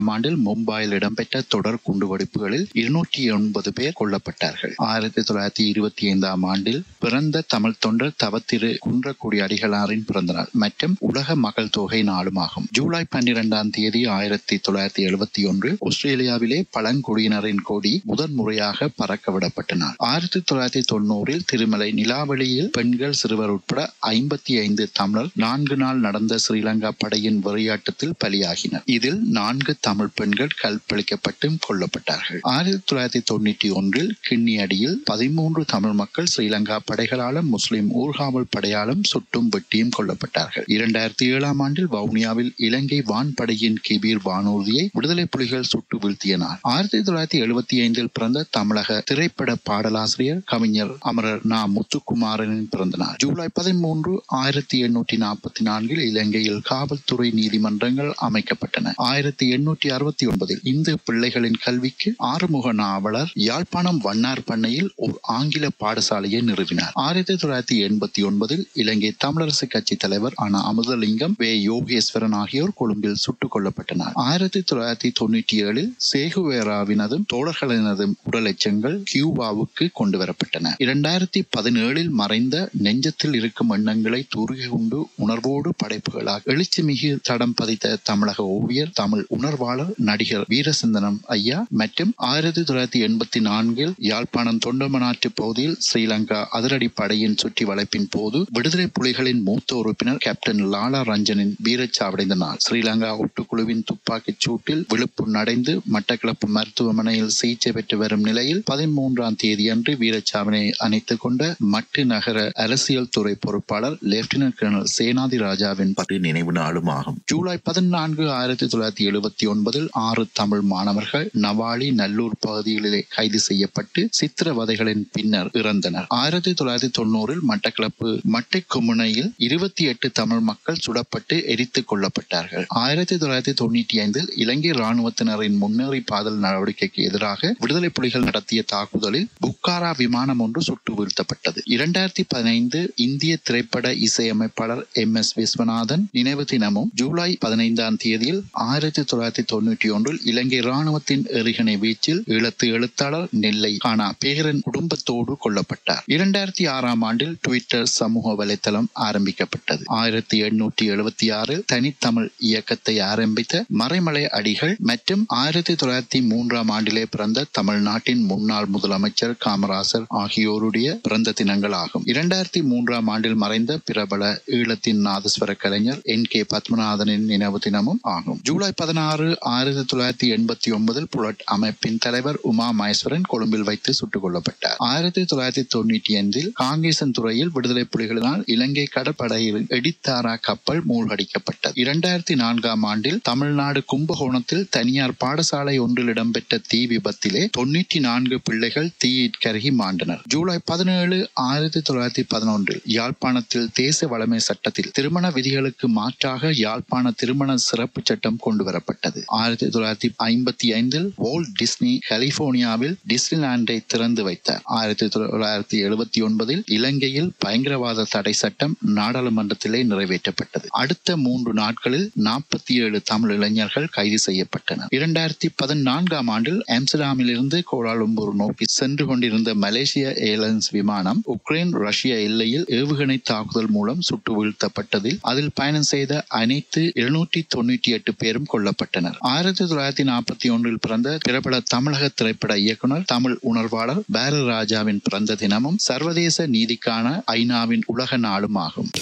ஆண்டில் மும்பாயில் இடம்பெற்ற தொடர் குண்டுவெடிப்புகளில் இருநூற்றி ஒன்பது பேர் கொல்லப்பட்டார்கள் ஆயிரத்தி தொள்ளாயிரத்தி இருபத்தி ஐந்தாம் ஆண்டில் பிறந்த தமிழ் தொண்டர் தவத்திரு குன்றக்குடி அடிகளாரின் பிறந்த நாள் மற்றும் உலக மக்கள் தொகை நாளும் ஆகும் ஜூலை பன்னிரெண்டாம் தேதி ஆயிரத்தி தொள்ளாயிரத்தி எழுபத்தி ஒன்று ஆஸ்திரேலியாவிலே பழங்குடியினரின் கொடி முதன் முறையாக பறக்க விடப்பட்ட நாள் ஆயிரத்தி தொள்ளாயிரத்தி தொண்ணூறில் திருமலை நிலாவளியில் பெண்கள் சிறுவர் உட்பட ஐம்பத்தி ஐந்து தமிழர் நான்கு நாள் நடந்த ஸ்ரீலங்கா படையின் வெறியாட்டத்தில் பலியாகினர் இதில் நான்கு தமிழ் பெண்கள் கற்பழிக்கப்பட்டு கொல்லப்பட்டார்கள் ஆயிரத்தி தொள்ளாயிரத்தி தொண்ணூற்றி ஒன்றில் கிண்ணியடியில் பதிமூன்று தமிழ் மக்கள் ஸ்ரீலங்கா படைகளாலும் முஸ்லிம் ஊர்காவல் படையாலும் சுட்டும் வெட்டியும் கொல்லப்பட்டார்கள் இரண்டாயிரத்தி ஏழாம் ஆண்டில் வவுனியாவில் இலங்கை வான்படையின் கிபீர் வானூர்தியை விடுதலை புலிகள் சுட்டு வீழ்த்திய நாள் ஆயிரத்தி தொள்ளாயிரத்தி எழுபத்தி ஐந்தில் பிறந்த தமிழக திரைப்பட பாடலாசிரியர் கவிஞர் அமரர் நா முத்துக்குமாரனின் பிறந்த நாள் ஜூலை பதிமூன்று ஆயிரத்தி எண்ணூற்றி நாற்பத்தி நான்கில் இலங்கையில் காவல்துறை நீதிமன்றங்கள் அமைக்கப்பட்டன ஆயிரத்தி எண்ணூற்றி அறுபத்தி ஒன்பதில் இந்து பிள்ளைகளின் கல்விக்கு ஆறுமுக நாவலர் யாழ்ப்பாணம் வண்ணார் பண்ணையில் ஒரு ஆங்கில பாடசாலையை நிறுவினார் ஆயிரத்தி தொள்ளாயிரத்தி எண்பத்தி ஒன்பதில் இலங்கை தமிழரசு கட்சி தலைவர் ஆன அமுதலிங்கம் வே யோகேஸ்வரன் ஆகியோர் கொழும்பில் சுட்டுக் கொல்லப்பட்டனர் ஆயிரத்தி தொள்ளாயிரத்தி தொண்ணூற்றி ஏழில் சேகுவேராவினதும் தோழர்களினதும் உடல் எச்சங்கள் கியூபாவுக்கு கொண்டு வரப்பட்டன இரண்டாயிரத்தி பதினேழில் மறைந்த நெஞ்சத்தில் இருக்கும் எண்ணங்களை துருகி கொண்டு உணர்வோடு படைப்புகளாக எழுச்சி மிகு தடம் பதித்த தமிழக ஓவியர் தமிழ் உணர்வாளர் நடிகர் வீரசிந்தனம் ஐயா மற்றும் ஆயிரத்தி தொள்ளாயிரத்தி எண்பத்தி நான்கில் யாழ்ப்பாணம் தொண்டமனாற்று பகுதியில் ஸ்ரீலங்கா அதிரடி படையின் சுற்றி வளைப்பின் போது விடுதலை புலிகளின் மூத்த உறுப்பினர் கேப்டன் லாலா ரஞ்சனின் வீரச்சாவடைந்த நாள் ஸ்ரீலங்கா ஒட்டுக்குழுவின் துப்பாக்கிச் சூட்டில் விழுப்புணடைந்து மட்டக்களப்பு மருத்துவமனையில் சிகிச்சை பெற்று வரும் நிலையில் பதிமூன்றாம் தேதியன்று வீரச்சாவனை அணைத்துக் கொண்ட மட்டு நகர அரசியல் துறை பொறுப்பாளர் லெப்டினன்ட் கர்னல் சேனாதி ராஜாவின் பத்து நினைவு நாளும் ஆகும் ஜூலை பதினான்கு ஆயிரத்தி தொள்ளாயிரத்தி எழுபத்தி ஒன்பதில் ஆறு தமிழ் மாணவர்கள் நவாலி நல்லூர் பகுதிகளிலே கைது செய்யப்பட்டு சித்திரவதைகளின் பின்னர் இறந்தனர் ஆயிரத்தி தொள்ளாயிரத்தி தொண்ணூறில் மட்டக்களப்பு மட்டைக்குமுனையில் இருபத்தி எட்டு தமிழ் மக்கள் சுடப்பட்டு எரித்துக் கொல்லப்பட்டார்கள் ஆயிரத்தி தொள்ளாயிரத்தி தொண்ணூற்றி ஐந்தில் இலங்கை ராணுவத்தினரின் முன்னேறி பாதல் நடவடிக்கைக்கு எதிராக விடுதலை புலிகள் நடத்திய தாக்குதலில் புக்காரா விமானம் ஒன்று சுட்டு வீழ்த்தப்பட்டது இரண்டாயிரத்தி பதினைந்து இந்திய திரைப்பட இசையமைப்பாளர் எம் எஸ் விஸ்வநாதன் நினைவு தினமும் ஜூலை பதினைந்தாம் தேதியில் ஆயிரத்தி தொள்ளாயிரத்தி தொண்ணூற்றி ஒன்றில் இலங்கை ராணுவத்தின் எறிகணை வீச்சில் ஈழத்து எழுத்தாளர் நெல்லை காணா பேரன் குடும்பத்தோடு கொல்லப்பட்டார் இரண்டாயிரத்தி ஆறாம் ஆண்டில் ட்விட்டர் சமூக வலைத்தளம் ஆரம்பிக்கப்பட்டது ஆயிரத்தி எண்ணூற்றி எழுபத்தி ஆறில் தனித்தமிழ் இயக்கத்தை ஆரம்பித்த மறைமலை அடிகள் மற்றும் ஆயிரத்தி தொள்ளாயிரத்தி மூன்றாம் ஆண்டிலே பிறந்த தமிழ்நாட்டின் முன்னாள் முதலமைச்சர் காமராசர் ஆகியோருடைய பிறந்த தினங்கள் ஆகும் இரண்டாயிரத்தி மூன்றாம் ஆண்டில் மறைந்த பிரபல ஈழத்தின் நாதஸ்வர கலைஞர் என் கே பத்மநாதனின் நினைவு தினமும் ஆகும் ஜூலை பதினாறு ஆயிரத்தி தொள்ளாயிரத்தி எண்பத்தி ஒன்பதில் புலட் அமைப்பின் தலைவர் உமா மகேஸ்வரன் கொழும்பில் வைத்து சுட்டுக் கொல்லப்பட்டார் ஆயிரத்தி தொள்ளாயிரத்தி தொண்ணூற்றி ஐந்தில் காங்கேசன் துறையில் விடுதலை புலிகளினால் இலங்கை கடற்படையில் எடித்தாரா கப்பல் மூழ்கடிக்கப்பட்டது இரண்டாயிரத்தி நான்காம் ஆண்டில் தமிழ்நாடு கும்பகோணத்தில் தனியார் பாடசாலை ஒன்றில் இடம்பெற்ற தீ விபத்திலே தொண்ணூற்றி நான்கு பிள்ளைகள் தீயிற் கருகி மாண்டனர் ஜூலை பதினேழு ஆயிரத்தி தொள்ளாயிரத்தி பதினொன்றில் யாழ்ப்பாணத்தில் தேச வளமை சட்டத்தில் திருமண விதிகளுக்கு மாற்றாக யாழ்ப்பாண திருமண சிறப்பு சட்டம் கொண்டு வரப்பட்டது ஆயிரத்தி தொள்ளாயிரத்தி ஐம்பத்தி ஐந்தில் வோல்ட் டிஸ்னி கலிபோர்னியாவில் டிஸ்னிலாண்டை திறந்து வைத்தார் ஆயிரத்தி தொள்ளாயிரத்தி எழுபத்தி ஒன்பதில் இலங்கையில் பயங்கரவாத தடை சட்டம் நாடாளுமன்றத்திலே நிறைவேற்றப்பட்டது அடுத்த மூன்று நாட்களில் நாற்பத்தி ஏழு தமிழ் இளைஞர்கள் கைது செய்யப்பட்டனர் இரண்டாயிரத்தி பதினான்காம் ஆண்டில் ஆம்ஸ்டர்டாமில் இருந்து கோலாலம்பூர் நோக்கி சென்று கொண்டிருந்த மலேசிய ஏர்லைன்ஸ் விமானம் உக்ரைன் ரஷ்ய எல்லையில் ஏவுகணை தாக்குதல் மூலம் சுட்டு வீழ்த்தப்பட்டதில் அதில் பயணம் செய்த அனைத்து இருநூற்றி தொண்ணூற்றி எட்டு பேரும் கொல்லப்பட்டனர் ஆயிரத்தி தொள்ளாயிரத்தி நாற்பத்தி ஒன்றில் பிறந்த பிரபல தமிழக திரைப்பட இயக்குனர் தமிழ் உணர்வாளர் பாரதி ராஜாவின் பிறந்த தினமும் சர்வதேச நீதிக்கான ஐநாவின் உலக நாளும் ஆகும்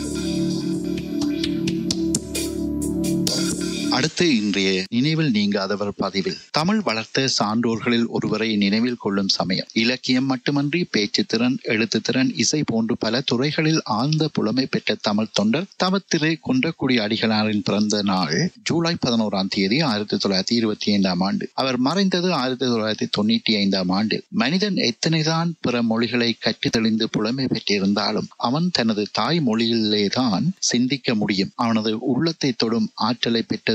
அடுத்து இன்றைய நினைவில் நீங்காதவர் பதிவில் தமிழ் வளர்த்த சான்றோர்களில் ஒருவரை நினைவில் கொள்ளும் சமயம் இலக்கியம் மட்டுமன்றி பேச்சு திறன் எழுத்து திறன் இசை போன்று பல துறைகளில் ஆழ்ந்த புலமை பெற்ற தமிழ் தொண்டர் தவத்திரு குன்றக்குடி அடிகளாரின் பிறந்த நாள் ஜூலை பதினோராம் தேதி ஆயிரத்தி தொள்ளாயிரத்தி இருபத்தி ஐந்தாம் ஆண்டு அவர் மறைந்தது ஆயிரத்தி தொள்ளாயிரத்தி தொண்ணூற்றி ஐந்தாம் ஆண்டு மனிதன் எத்தனைதான் பிற மொழிகளை கற்று தெளிந்து புலமை பெற்றிருந்தாலும் அவன் தனது தாய் மொழியிலேதான் சிந்திக்க முடியும் அவனது உள்ளத்தை தொடும் ஆற்றலை பெற்றது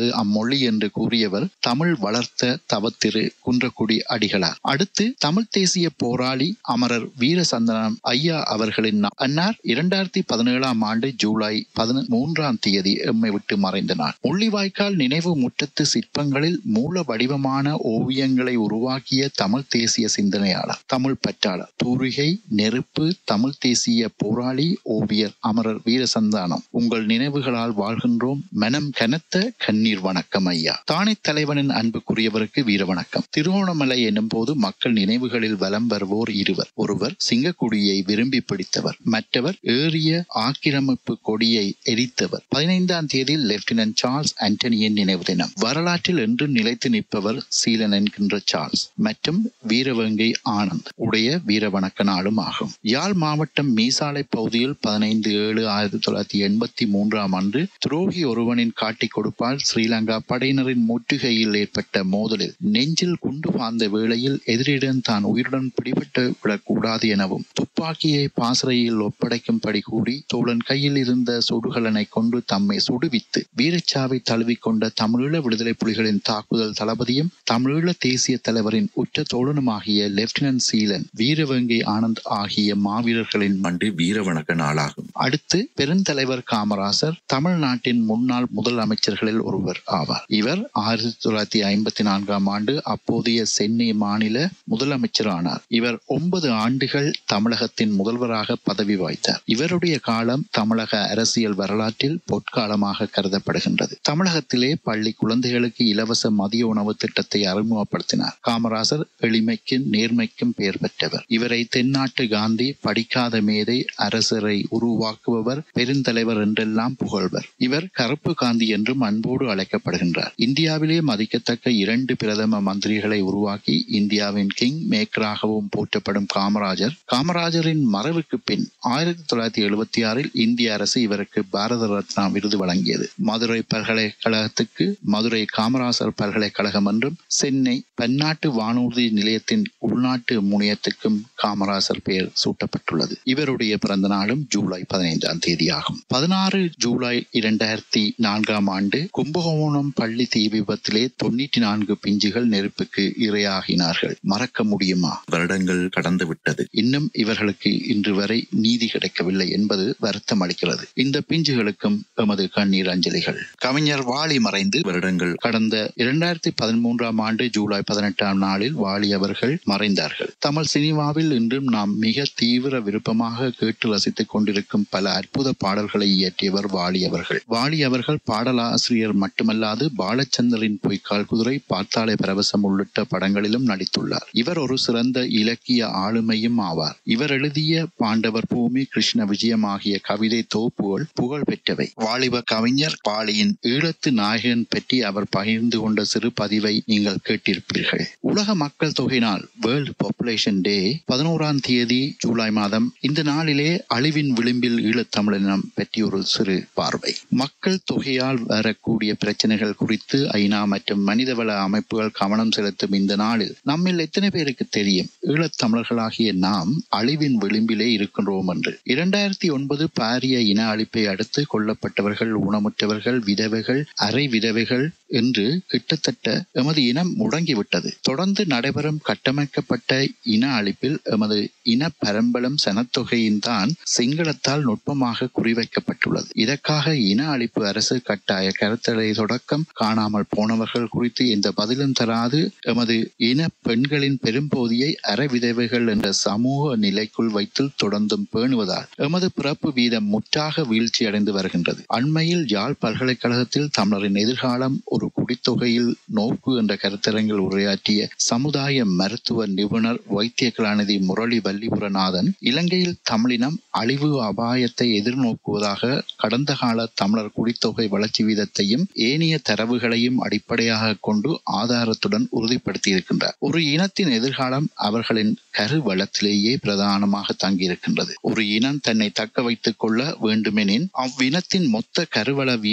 எனது அம்மொழி என்று கூறியவர் தமிழ் வளர்த்த தவத்திரு குன்றக்குடி அடிகளார் அடுத்து தமிழ் தேசிய போராளி அமரர் வீரசந்தனம் ஐயா அவர்களின் அன்னார் இரண்டாயிரத்தி பதினேழாம் ஆண்டு ஜூலை பதிமூன்றாம் தேதி எம்மை விட்டு மறைந்த நாள் முள்ளிவாய்க்கால் நினைவு முற்றத்து சிற்பங்களில் மூல வடிவமான ஓவியங்களை உருவாக்கிய தமிழ் தேசிய சிந்தனையாளர் தமிழ் பற்றாளர் தூரிகை நெருப்பு தமிழ் தேசிய போராளி ஓவியர் அமரர் வீரசந்தானம் உங்கள் நினைவுகளால் வாழ்கின்றோம் மனம் கனத்த கண்ணீர் வணக்கம் ஐயா தானே தலைவனின் அன்புக்குரியவருக்கு வீர வணக்கம் திருவோணமலை என்னும் போது மக்கள் நினைவுகளில் வலம் வருவோர் இருவர் ஒருவர் சிங்கக்குடியை விரும்பி பிடித்தவர் மற்றவர் ஏறிய ஆக்கிரமிப்பு கொடியை எரித்தவர் பதினைந்தாம் தேதி லெப்டினன்ட் சார்ல்ஸ் ஆண்டனியின் நினைவு தினம் வரலாற்றில் என்று நிலைத்து நிற்பவர் சீலன் என்கின்ற சார்ல்ஸ் மற்றும் வீரவங்கை ஆனந்த் உடைய வீர வணக்க நாளும் ஆகும் யாழ் மாவட்டம் மீசாலை பகுதியில் பதினைந்து ஏழு ஆயிரத்தி தொள்ளாயிரத்தி எண்பத்தி மூன்றாம் ஆண்டு துரோகி ஒருவனின் காட்டிக் கொடுப்பால் ஸ்ரீலங்கா படையினரின் முற்றுகையில் ஏற்பட்ட மோதலில் நெஞ்சில் குண்டு பாய்ந்த வேளையில் எதிரிடம் தான் உயிருடன் பிடிபட்டு விடக்கூடாது எனவும் துப்பாக்கியை பாசறையில் ஒப்படைக்கும்படி கூறி தோழன் கையில் இருந்த சுடுகலனை கொண்டு தம்மை சுடுவித்து வீரச்சாவை தழுவிக்கொண்ட தமிழீழ விடுதலை புலிகளின் தாக்குதல் தளபதியும் தமிழீழ தேசிய தலைவரின் உற்ற தோழனுமாகிய லெப்டினன்ட் சீலன் வீரவங்கை ஆனந்த் ஆகிய மாவீரர்களின் ஆண்டு வீர வணக்க நாளாகும் அடுத்து பெருந்தலைவர் காமராசர் தமிழ்நாட்டின் முன்னாள் முதல் அமைச்சர்களில் ஒருவர் ஆவார் இவர் ஆயிரத்தி தொள்ளாயிரத்தி ஐம்பத்தி நான்காம் ஆண்டு அப்போதைய சென்னை மாநில முதலமைச்சர் ஆனார் இவர் ஒன்பது ஆண்டுகள் தமிழகத்தின் முதல்வராக பதவி வாய்த்தார் இவருடைய காலம் தமிழக அரசியல் வரலாற்றில் பொற்காலமாக கருதப்படுகின்றது தமிழகத்திலே பள்ளி குழந்தைகளுக்கு இலவச மதிய உணவு திட்டத்தை அறிமுகப்படுத்தினார் காமராசர் எளிமைக்கும் நேர்மைக்கும் பெயர் பெற்றவர் இவரை தென்னாட்டு காந்தி படிக்காத மேதை அரசரை உருவாக்குபவர் பெருந்தலைவர் என்றெல்லாம் புகழ்வர் இவர் கருப்பு காந்தி என்றும் அன்போடு அழைக்கப்படுகின்றார் இந்தியாவிலே மதிக்கத்தக்க இரண்டு பிரதம மந்திரிகளை உருவாக்கி இந்தியாவின் கிங் மேக்கராகவும் போற்றப்படும் காமராஜர் காமராஜரின் மறைவுக்கு பின் ஆயிரத்தி தொள்ளாயிரத்தி எழுபத்தி ஆறில் இந்திய அரசு இவருக்கு பாரத ரத்னா விருது வழங்கியது மதுரை பல்கலைக்கழகத்துக்கு மதுரை காமராசர் பல்கலைக்கழகம் என்றும் சென்னை பன்னாட்டு வானூர்தி நிலையத்தின் உள்நாட்டு முனையத்துக்கும் காமராசர் பெயர் சூட்டப்பட்டுள்ளது இவருடைய பிறந்த நாளும் ஜூலை பதினைந்தாம் தேதி ஆகும் பதினாறு ஜூலை இரண்டாயிரத்தி நான்காம் ஆண்டு கும்பகோணம் பள்ளி தீ விபத்திலே தொண்ணூற்றி நான்கு பிஞ்சுகள் நெருப்புக்கு இரையாகினார்கள் மறக்க முடியுமா வருடங்கள் கடந்து விட்டது இன்னும் இவர்களுக்கு இன்று வரை நீதி கிடைக்கவில்லை என்பது வருத்தம் அளிக்கிறது இந்த பிஞ்சுகளுக்கும் எமது கண்ணீர் அஞ்சலிகள் கவிஞர் வாலி மறைந்து வருடங்கள் கடந்த இரண்டாயிரத்தி பதிமூன்றாம் ஆண்டு ஜூலை பதினெட்டாம் நாளில் வாலி அவர்கள் மறைந்தார்கள் தமிழ் சினிமாவில் இன்றும் நாம் மிக தீவிர விருப்பமாக கேட்டு ரசித்துக் கொண்டிருக்கும் பல அற்புத பாடல்களை இயற்றியவர் வாலி அவர்கள் வாலி அவர்கள் பாடலாசிரியர் மட்டுமல்லாது பாலச்சந்தரின் பொய்க்கால் குதிரை பார்த்தாலே பரவசம் உள்ளிட்ட படங்களிலும் நடித்துள்ளார் இவர் ஒரு சிறந்த இலக்கிய ஆளுமையும் ஆவார் இவர் எழுதிய பாண்டவர் பூமி கிருஷ்ண விஜயம் ஆகிய கவிதை தொகுப்புகள் புகழ் பெற்றவை வாலிப கவிஞர் பாலியின் ஈழத்து நாயகன் பற்றி அவர் பகிர்ந்து கொண்ட சிறு பதிவை நீங்கள் கேட்டிருப்பீர்கள் உலக மக்கள் தொகை நாள் வேர்ல்ட் பாப்புலேஷன் டே பதினோராம் தேதி ஜூலை மாதம் இந்த நாளிலே அழிவின் விளிம்பில் ஈழத்தமிழினம் பற்றி ஒரு சிறு பார்வை மக்கள் தொகையால் வரக்கூடிய பிரச்சனைகள் குறித்து ஐநா மற்றும் மனிதவள அமைப்புகள் கவனம் செலுத்தும் இந்த நாளில் நம்மில் எத்தனை பேருக்கு தெரியும் ஈழத்தமிழர்களாகிய நாம் அழிவின் விளிம்பிலே இருக்கின்றோம் என்று இரண்டாயிரத்தி ஒன்பது பாரிய இன அழிப்பை அடுத்து கொல்லப்பட்டவர்கள் ஊனமுற்றவர்கள் விதவைகள் அரை விதவைகள் என்று கிட்டத்தட்ட எமது இனம் முடங்கிவிட்டது தொடர்ந்து நடைபெறும் கட்டமைக்கப்பட்ட இன அழிப்பில் எமது இன பரம்பலம் சனத்தொகையின் தான் சிங்களத்தால் நுட்பமாக குறிவைக்கப்பட்டுள்ளது இதற்காக இன அழிப்பு அரசு கட்டாய கருத்தடை தொடக்கம் காணாமல் போனவர்கள் குறித்து எந்த பதிலும் தராது எமது இன பெண்களின் பெரும்போதியை அறவிதவைகள் என்ற சமூக நிலைக்குள் வைத்து தொடர்ந்தும் பேணுவதால் எமது பிறப்பு வீதம் முற்றாக வீழ்ச்சியடைந்து வருகின்றது அண்மையில் யாழ் பல்கலைக்கழகத்தில் தமிழரின் எதிர்காலம் ஒரு குடித்தொகையில் நோக்கு என்ற கருத்தரங்கில் உரையாற்றிய சமுதாய மருத்துவ நிபுணர் வைத்திய கலாநிதி முரளி வல்லிபுரநாதன் இலங்கையில் தமிழினம் அழிவு அபாயத்தை எதிர்நோக்குவதாக கடந்த கால தமிழர் குடித்தொகை வளர்ச்சி வீதத்தையும் ஏனைய தரவுகளையும் அடிப்படையாக கொண்டு ஆதாரத்துடன் உறுதிப்படுத்தியிருக்கின்றார் ஒரு இனத்தின் எதிர்காலம் அவர்களின் கருவளத்திலேயே பிரதானமாக தங்கியிருக்கின்றது ஒரு இனம் தன்னை தக்க வைத்துக் கொள்ள வேண்டுமெனின் அவ்வினத்தின் மொத்த கருவள வீதம்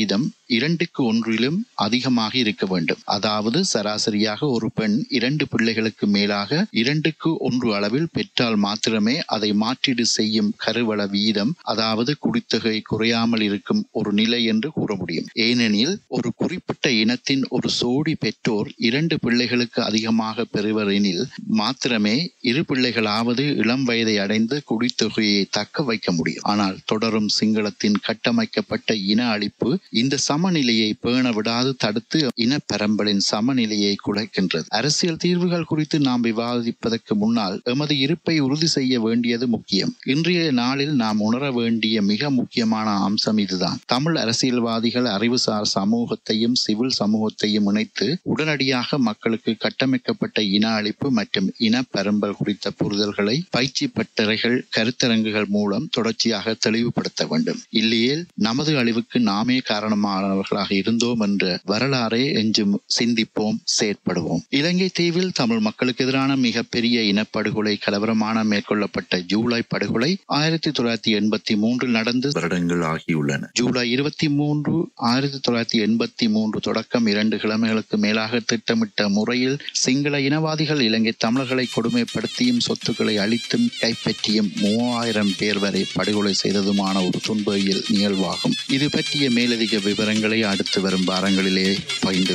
இரண்டுக்கு ஒன்றிலும் அதிகமாக இருக்க வேண்டும் அதாவது சராசரியாக ஒரு பெண் இரண்டு பிள்ளைகளுக்கு மேலாக இரண்டுக்கு ஒன்று அளவில் பெற்றால் மாத்திரமே அதை மாற்றீடு செய்யும் கருவள வீதம் அதாவது குடித்தொகை குறையாமல் இருக்கும் ஒரு நிலை என்று கூற முடியும் ஏனெனில் ஒரு குறிப்பிட்ட இனத்தின் ஒரு சோடி பெற்றோர் இரண்டு பிள்ளைகளுக்கு அதிகமாக பெறுவர் எனில் மாத்திரமே இரு பிள்ளைகளாவது இளம் வயதை அடைந்து குடித்தொகையை தக்க வைக்க முடியும் ஆனால் தொடரும் சிங்களத்தின் கட்டமைக்கப்பட்ட இன அழிப்பு இந்த சமநிலையை பேண விடாது தடுத்து இன பரம்பலின் சமநிலையை குலைக்கின்றது அரசியல் தீர்வுகள் குறித்து நாம் விவாதிப்பதற்கு முன்னால் எமது இருப்பை உறுதி செய்ய வேண்டியது முக்கியம் இன்றைய நாளில் நாம் உணர வேண்டிய மிக முக்கியமான அம்சம் இதுதான் தமிழ் அரசியல்வாதிகள் அறிவுசார் சமூகத்தையும் சிவில் சமூகத்தையும் இணைத்து உடனடியாக மக்களுக்கு கட்டமைக்கப்பட்ட இன அழிப்பு மற்றும் இன பரம்பல் குறித்த புரிதல்களை பயிற்சி பட்டறைகள் கருத்தரங்குகள் மூலம் தொடர்ச்சியாக தெளிவுபடுத்த வேண்டும் இல்லையேல் நமது அழிவுக்கு நாமே காரணமானவர்களாக இருந்தோம் என்ற வரலாறை எஞ்சும் சிந்திப்போம் செயற்படுவோம் இலங்கை தீவில் தமிழ் மக்களுக்கு எதிரான மிகப்பெரிய இனப்படுகொலை கலவரமான மேற்கொள்ளப்பட்ட ஜூலை படுகொலை ஆயிரத்தி தொள்ளாயிரத்தி எண்பத்தி மூன்றில் நடந்து வருடங்கள் ஆகியுள்ளன ஜூலை இருபத்தி மூன்று ஆயிரத்தி தொள்ளாயிரத்தி எண்பத்தி மூன்று தொடக்கம் இரண்டு கிழமைகளுக்கு மேலாக திட்டமிட்ட முறையில் சிங்கள இனவாதிகள் இலங்கை தமிழர்களை கொடுமைப்படுத்தியும் சொத்துக்களை அழித்தும் கைப்பற்றியும் மூவாயிரம் பேர் வரை படுகொலை செய்ததுமான ஒரு துன்பவியல் நிகழ்வாகும் இது பற்றிய மேலதிக விவரங்களை அடுத்து வரும் வாரங்களிலே பகிர்ந்து